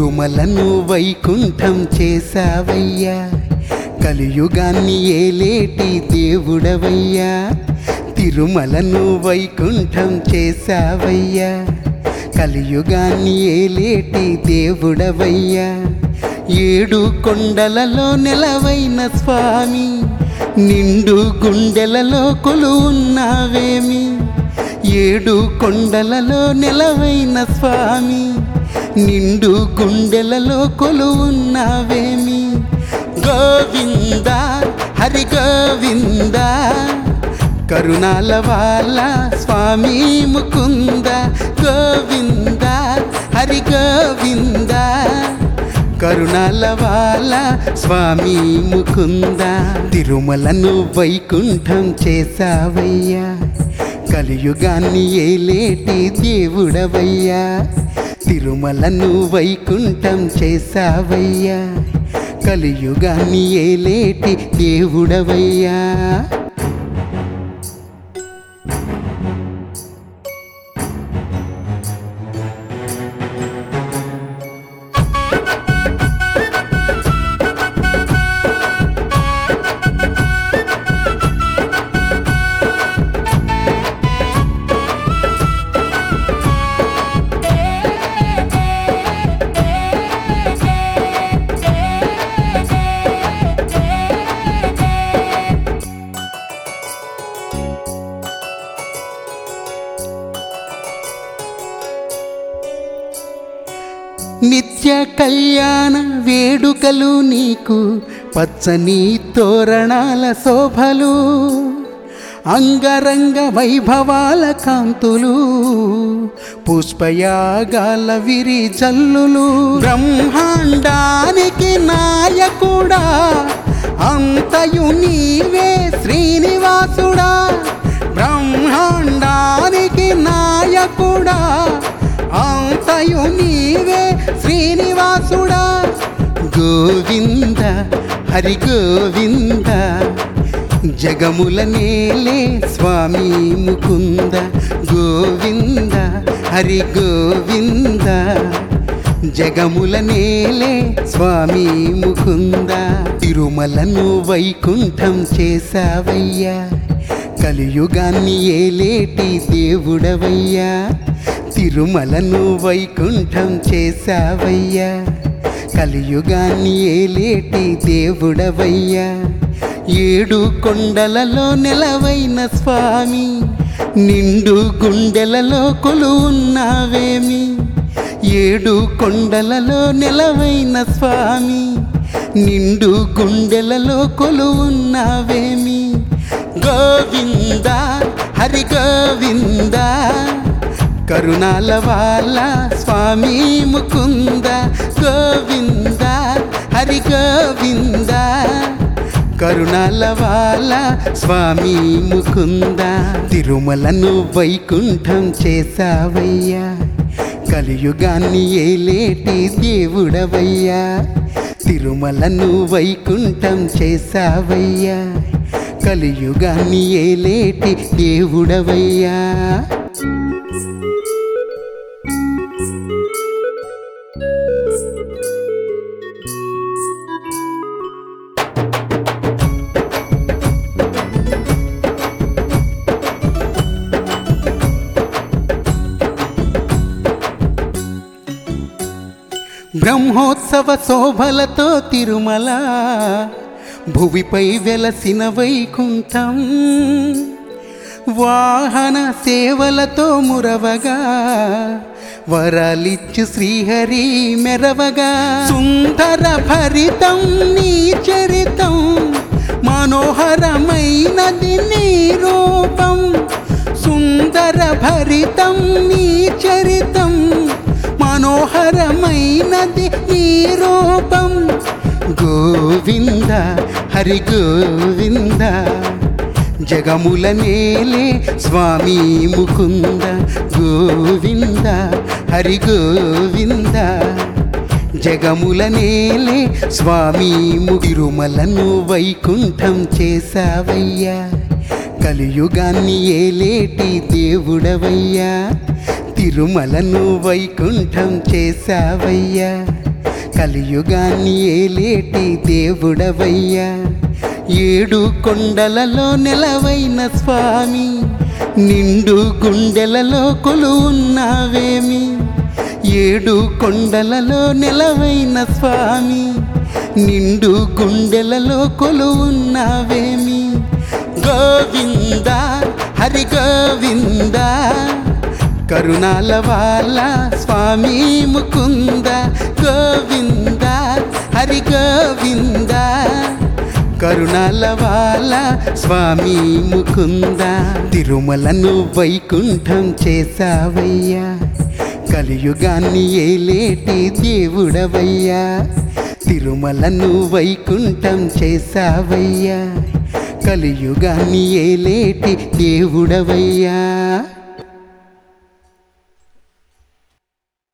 తిరుమలను వైకుంఠం చేసావయ్యా కలియుగాన్ని ఏలేటి దేవుడవయ్యా తిరుమలను వైకుంఠం చేసావయ్యా కలియుగాన్ని ఏలేటి దేవుడవయ్యా ఏడు కొండలలో నెలవైన స్వామి నిండు గుండెలలో కొలువున్నావేమి ఏడు కొండలలో నెలవైన స్వామి నిండు గుండెలలో కొలువున్నావేమి గోవింద హరి గోవింద కరుణాల వాళ్ళ స్వామి ముకుంద గోవింద హరి గోవింద కరుణాల వాళ్ళ స్వామి ముకుంద తిరుమలను వైకుంఠం చేసావయ్యా కలియుగాన్ని ఏలేటి దేవుడవయ్యా తిరుమలను వైకుంఠం చేసావయ్యా కలియుగాన్ని ఏలేటి దేవుడవయ్యా నిత్య కళ్యాణ వేడుకలు నీకు పచ్చని తోరణాల శోభలు అంగరంగ వైభవాల కాంతులు పుష్పయాగాల విరి జల్లులు బ్రహ్మాండానికి నాయకుడా అంతయు నీవే శ్రీనివాసుడా బ్రహ్మాండానికి నాయకుడా అంతయు నీవే శ్రీనివాసుడా గోవింద హరి గోవింద జగముల నేలే స్వామి ముకుంద గోవింద హరి గోవింద జగముల నేలే స్వామి ముకుంద తిరుమలను వైకుంఠం చేసావయ్యా కలియుగాన్ని ఏలేటి దేవుడవయ్యా తిరుమలను వైకుంఠం చేసావయ్యా కలియుగాన్ని ఏలేటి దేవుడవయ్యా ఏడు కొండలలో నెలవైన స్వామి నిండు గుండెలలో కొలువున్నావేమి ఏడు కొండలలో నెలవైన స్వామి నిండు గుండెలలో కొలువున్నావేమి గోవింద హరి గోవింద కరుణాల వాళ్ళ స్వామి ముకుంద గోవింద హరి గోవింద కరుణాల వాళ్ళ స్వామి ముకుంద తిరుమలను వైకుంఠం చేసావయ్యా కలియుగాన్ని ఏలేటి దేవుడవయ్యా తిరుమలను వైకుంఠం చేసావయ్యా కలియుగాన్ని ఏలేటి దేవుడవయ్యా బ్రహ్మోత్సవ శోభలతో తిరుమల భువిపై వెలసిన వైకుంఠం వాహన సేవలతో మురవగా వరాలిచ్చు శ్రీహరి మెరవగా సుందర భరితం నీ చరితం మనోహరమైనది నీ రూపం సుందర భరితం నీ చరితం మనోహరమైనది నీ రూపం గోవింద హరి గోవింద జగముల నేలే స్వామి ముకుంద గోవింద హరి గోవింద జగముల నేలే స్వామి ముగిరుమలను వైకుంఠం చేసావయ్యా కలియుగాన్ని ఏలేటి దేవుడవయ్యా తిరుమలను వైకుంఠం చేసావయ్యా కలియుగాన్ని ఏలేటి దేవుడవయ్యా ఏడు కొండలలో నెలవైన స్వామి నిండు గుండెలలో కొలువున్నావేమి ఏడు కొండలలో నెలవైన స్వామి నిండు గుండెలలో కొలువున్నావేమి గోవింద హరి గోవింద కరుణాల వాళ్ళ స్వామి ముకుంద గోవింద హరి గోవింద కరుణాల వాళ్ళ స్వామి ముకుంద తిరుమలను వైకుంఠం చేసావయ్యా కలియుగాన్ని ఏలేటి దేవుడవయ్యా తిరుమలను వైకుంఠం చేసావయ్యా కలియుగాన్ని ఏలేటి దేవుడవయ్యా